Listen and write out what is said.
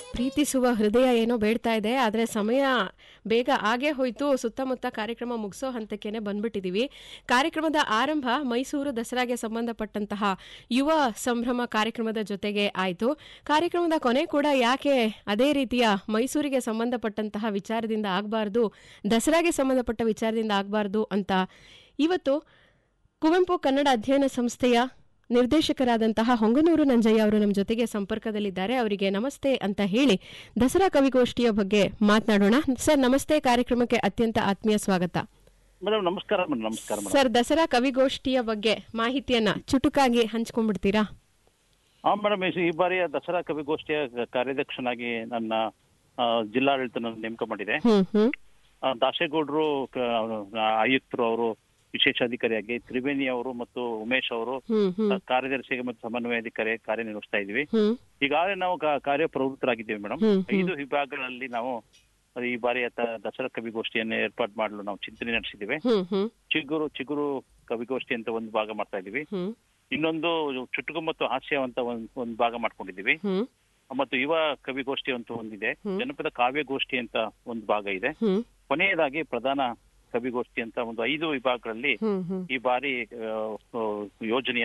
ಪ್ರೀತಿಸುವ ಹೃದಯ ಏನೋ ಬೇಡ್ತಾ ಇದೆ ಆದರೆ ಸಮಯ ಬೇಗ ಆಗೇ ಹೋಯ್ತು ಸುತ್ತಮುತ್ತ ಕಾರ್ಯಕ್ರಮ ಮುಗಿಸೋ ಹಂತಕ್ಕೇನೆ ಬಂದ್ಬಿಟ್ಟಿದೀವಿ ಕಾರ್ಯಕ್ರಮದ ಆರಂಭ ಮೈಸೂರು ದಸರಾಗೆ ಸಂಬಂಧಪಟ್ಟಂತಹ ಯುವ ಸಂಭ್ರಮ ಕಾರ್ಯಕ್ರಮದ ಜೊತೆಗೆ ಆಯಿತು ಕಾರ್ಯಕ್ರಮದ ಕೊನೆ ಕೂಡ ಯಾಕೆ ಅದೇ ರೀತಿಯ ಮೈಸೂರಿಗೆ ಸಂಬಂಧಪಟ್ಟಂತಹ ವಿಚಾರದಿಂದ ಆಗಬಾರ್ದು ದಸರಾಗೆ ಸಂಬಂಧಪಟ್ಟ ವಿಚಾರದಿಂದ ಆಗಬಾರ್ದು ಅಂತ ಇವತ್ತು ಕುವೆಂಪು ಕನ್ನಡ ಅಧ್ಯಯನ ಸಂಸ್ಥೆಯ ನಿರ್ದೇಶಕರಾದಂತಹ ಹೊಂಗನೂರು ನಂಜಯ್ಯ ಅವರು ನಮ್ಮ ಜೊತೆಗೆ ಸಂಪರ್ಕದಲ್ಲಿದ್ದಾರೆ ಅವರಿಗೆ ನಮಸ್ತೆ ಅಂತ ಹೇಳಿ ದಸರಾ ಕವಿಗೋಷ್ಠಿಯ ಬಗ್ಗೆ ಮಾತನಾಡೋಣ ಸರ್ ನಮಸ್ತೆ ಕಾರ್ಯಕ್ರಮಕ್ಕೆ ಅತ್ಯಂತ ಆತ್ಮೀಯ ಸ್ವಾಗತ ಮೇಡಮ್ ನಮಸ್ಕಾರ ಮೇಡಮ್ ನಮಸ್ಕಾರ ಮೇಡಮ್ ಸರ್ ದಸರಾ ಕವಿಗೋಷ್ಠಿಯ ಬಗ್ಗೆ ಮಾಹಿತಿಯನ್ನ ಚುಟುಕಾಗಿ ಹಂಚ್ಕೊಂಡ್ಬಿಡ್ತೀರಾ ಹಾ ಮೇಡಮ್ ಈ ಬಾರಿಯ ದಸರಾ ಕವಿಗೋಷ್ಠಿಯ ಕಾರ್ಯಾಧ್ಯಕ್ಷನಾಗಿ ನನ್ನ ಆ, ಜಿಲ್ಲಾಡಳಿತ ನನ್ನ ನೇಮಕ ಮಾಡಿದೆ ಹ್ಮ್ ಹ್ಮ್ ಆ, ದಾಸೇಗೌಡರು ಕ- ಅವ್ರು, ಆ, ಆಯುಕ್ತರು ಅವರು ವಿಶೇಷಾಧಿಕಾರಿಯಾಗಿ ತ್ರಿವೇಣಿ ಅವರು ಮತ್ತು ಉಮೇಶ್ ಅವರು ಹ್ಮ್ ಹ್ಮ್ ಆ, ಕಾರ್ಯದರ್ಶಿಗೆ ಮತ್ತು ಸಮನ್ವಯ ಅಧಿಕಾರಿ ಕಾರ್ಯನಿರ್ವಹಿಸ್ತಾ ಇದ್ವಿ ಹ್ಮ್ ಈಗಾಗಲೇ ನಾವು ಕಾ- ಕಾರ್ಯಪ್ರವೃತ್ತರಾಗಿದ್ದೇವೆ ಮೇಡಮ್ ಹ್ಮ್, ಹ್ಮ್. ಐದು ವಿಭಾಗಗಳಲ್ಲಿ ನಾವು ಈ ಬಾರಿಯ ತ- ದಸರಾ ಕವಿಗೋಷ್ಠಿಯನ್ನು ಏರ್ಪಾಡು ಮಾಡಲು ನಾವು ಚಿಂತನೆ ನಡೆಸಿದ್ದೇವೆ ಹ್ಮ್ ಹ್ಮ್ ಚಿಗುರು ಚಿಗುರು ಕವಿಗೋಷ್ಠಿ ಅಂತ ಒಂದು ಭಾಗ ಮಾಡ್ತಾ ಇದೀವಿ ಹ್ಮ್ ಇನ್ನೊಂದು ಚುಟುಕು ಮತ್ತು ಹಾಸ್ಯ ಅಂತ ಒಂದ್ ಒಂದು ಭಾಗ ಮಾಡ್ಕೊಂಡಿದ್ದೀವಿ ಹ್ಮ್ ಮತ್ತು ಯುವ ಕವಿಗೋಷ್ಠಿ ಅಂತ ಒಂದಿದೆ ಹ್ಮ್. ಜನಪದ ಕಾವ್ಯಗೋಷ್ಠಿ ಅಂತ ಒಂದು ಭಾಗ ಇದೆ ಹ್ಮ್ ಕೊನೆಯದಾಗಿ ಪ್ರಧಾನ ಕವಿಗೋಷ್ಠಿ ಅಂತ ಒಂದು ಐದು ವಿಭಾಗಗಳಲ್ಲಿ ಹ್ಮ್ ಹ್ಮ್ ಈ ಬಾರಿ ಆ, ಯೋಜನೆಯ